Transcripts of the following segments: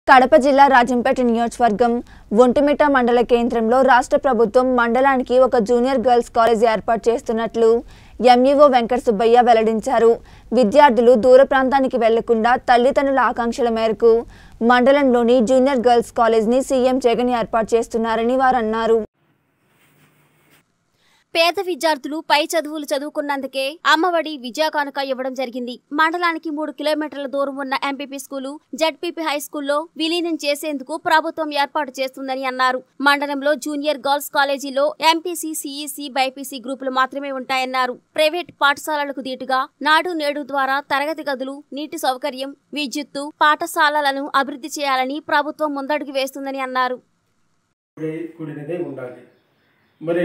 కడప జిల్లా రాజంపేట నియోజకవర్గం ఒంటిమిట్ట మండల కేంద్రంలో రాష్ట్ర ప్రభుత్వం మండలానికి ఒక జూనియర్ గర్ల్స్ కాలేజ్ ఏర్పాటు చేస్తున్నట్లు ఎంఈఓ వెంకట సుబ్బయ్య వెల్లడించారు విద్యార్థులు దూర ప్రాంతానికి వెళ్లకుండా తల్లిదండ్రుల ఆకాంక్షల మేరకు మండలంలోని జూనియర్ గర్ల్స్ కాలేజ్ని సీఎం జగన్ ఏర్పాటు చేస్తున్నారని వారు అన్నారు పేద విద్యార్థులు పై చదువులు చదువుకున్నందుకే అమ్మఒడి విద్యా కానుక ఇవ్వడం జరిగింది మండలానికి మూడు కిలోమీటర్ల దూరం ఉన్న ఎంపీపీ స్కూలు జడ్పీపీ హై స్కూల్లో విలీనం చేసేందుకు ప్రభుత్వం ఏర్పాటు చేస్తుందని అన్నారు మండలంలో జూనియర్ గర్ల్స్ కాలేజీలో ఎంపీసీ సిఈసి బైపీసీ గ్రూపులు మాత్రమే ఉంటాయన్నారు ప్రైవేట్ పాఠశాలలకు దీటుగా నాడు నేడు ద్వారా తరగతి గదులు నీటి సౌకర్యం విద్యుత్తు పాఠశాలలను అభివృద్ధి చేయాలని ప్రభుత్వం ముందడుగు వేస్తుందని అన్నారు కూడి- కూడినదే ఉండాలి మరి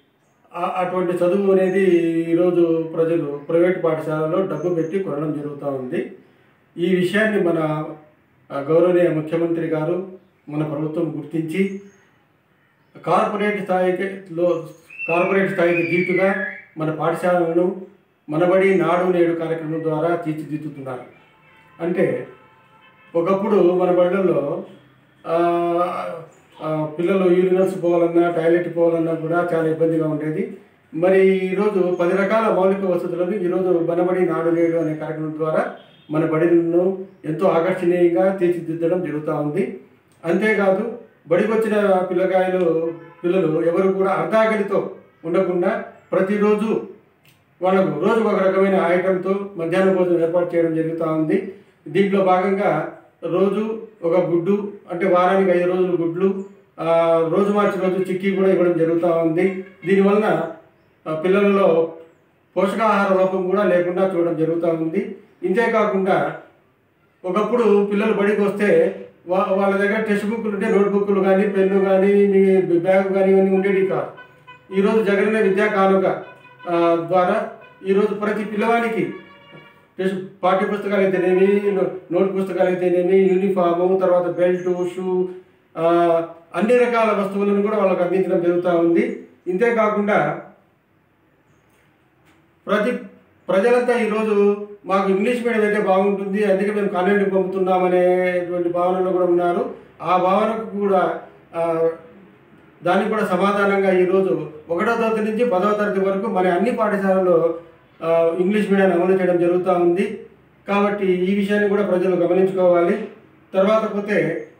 ఆ- అటువంటి చదువు అనేది ఈరోజు ప్రజలు ప్రైవేట్ పాఠశాలలో డబ్బు పెట్టి కొనడం జరుగుతూ ఉంది ఈ విషయాన్ని మన ఆ, గౌరవనీయ ముఖ్యమంత్రి గారు మన ప్రభుత్వం గుర్తించి కార్పొరేట్ స్థాయికి లో కార్పొరేట్ స్థాయికి దీటుగా మన పాఠశాలను మనబడి నాడు నేడు కార్యక్రమం ద్వారా తీర్చిదిద్దుతున్నారు అంటే ఒకప్పుడు మన బడులలో ఆ, ఆ, పిల్లలు యూరినల్స్ పోవాలన్నా టాయిలెట్ పోవాలన్నా కూడా చాలా ఇబ్బందిగా ఉండేది మరి ఈరోజు పది రకాల మౌలిక వసతులను ఈరోజు బనబడి నాడు నేడు అనే కార్యక్రమం ద్వారా మన బడులను ఎంతో ఆకర్షణీయంగా తీర్చిదిద్దడం జరుగుతూ ఉంది అంతేకాదు బడికి వచ్చిన పిల్లకాయలు పిల్లలు ఎవరు కూడా అర్ధాకలితో ఉండకుండా ప్రతిరోజు వాళ్ళకు రోజు ఒక రకమైన ఐటెంతో మధ్యాహ్న భోజనం ఏర్పాటు చేయడం జరుగుతూ ఉంది దీంట్లో భాగంగా రోజు ఒక గుడ్డు అంటే వారానికి ఐదు రోజులు గుడ్లు ఆ, రోజు మార్చి రోజు చిక్కీ కూడా ఇవ్వడం జరుగుతూ ఉంది దీనివలన ఆ, పిల్లలలో పోషకాహార లోపం కూడా లేకుండా చూడడం జరుగుతూ ఉంది ఇంతే కాకుండా ఒకప్పుడు పిల్లలు బడికి వస్తే వా వాళ్ళ దగ్గర టెక్స్ట్ బుక్లు ఉంటే నోట్ బుక్లు కానీ పెన్ను కానీ మీ బ్యాగ్ కానీ ఇవన్నీ ఉండేవి కాదు ఈరోజు జగనన్న విద్యా కానుక ఆ, ద్వారా ఈరోజు ప్రతి పిల్లవానికి టెక్స్ట్ పాఠ్య పుస్తకాలు అయితేనేమి నో- నోట్ పుస్తకాలు అయితేనేమి యూనిఫాము తర్వాత బెల్ట్ షూ ఆ, అన్ని రకాల వస్తువులను కూడా వాళ్ళకి అందించడం జరుగుతూ ఉంది ఇంతే కాకుండా ప్రతి ప్రజలంతా ఈరోజు మాకు ఇంగ్లీష్ మీడియం అయితే బాగుంటుంది అందుకే మేము కాన్వెంట్కి పంపుతున్నామనేటువంటి భావనలో కూడా ఉన్నారు ఆ భావనకు కూడా ఆ, దానికి కూడా సమాధానంగా ఈరోజు ఒకటో తరగతి నుంచి పదవ తరగతి వరకు మన అన్ని పాఠశాలలో ఆ, ఇంగ్లీష్ మీడియాన్ని అమలు చేయడం జరుగుతూ ఉంది కాబట్టి ఈ విషయాన్ని కూడా ప్రజలు గమనించుకోవాలి తర్వాత పోతే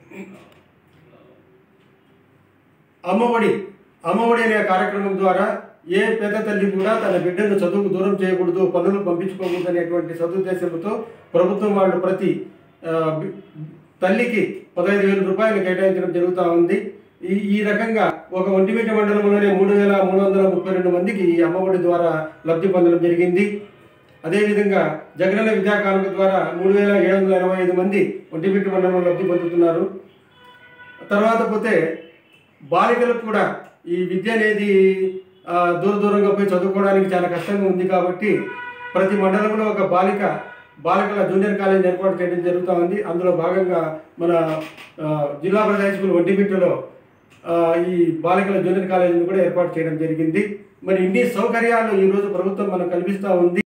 అమ్మఒడి అమ్మఒడి అనే కార్యక్రమం ద్వారా ఏ పెద్ద తల్లి కూడా తన బిడ్డను చదువుకు దూరం చేయకూడదు పనులు పంపించుకోకూడదు అనేటువంటి సదుద్దేశంతో ప్రభుత్వం వాళ్ళు ప్రతి ఆ, బి- తల్లికి పదహైదు వేల రూపాయలు కేటాయించడం జరుగుతూ ఉంది ఈ ఈ రకంగా ఒక ఒంటిమిట్ట మండలంలోనే మూడు వేల మూడు వందల ముప్పై రెండు మందికి ఈ అమ్మఒడి ద్వారా లబ్ధి పొందడం జరిగింది అదేవిధంగా జగనన్న విద్యా కానుక ద్వారా మూడు వేల ఏడు వందల ఎనభై ఐదు మంది ఒంటిమిట్ట మండలంలో లబ్ధి పొందుతున్నారు తర్వాత పోతే బాలికలకు కూడా ఈ విద్య అనేది ఆ, దూర దూరంగా పోయి చదువుకోవడానికి చాలా కష్టంగా ఉంది కాబట్టి ప్రతి మండలంలో ఒక బాలిక బాలికల జూనియర్ కాలేజ్ ఏర్పాటు చేయడం జరుగుతూ ఉంది అందులో భాగంగా మన ఆ, జిల్లా పరిషత్ హై స్కూల్ ఒంటిమిట్టలో ఆ, ఈ బాలికల జూనియర్ కాలేజీని కూడా ఏర్పాటు చేయడం జరిగింది మరి ఇన్ని సౌకర్యాలు ఈరోజు ప్రభుత్వం మనకు కల్పిస్తూ ఉంది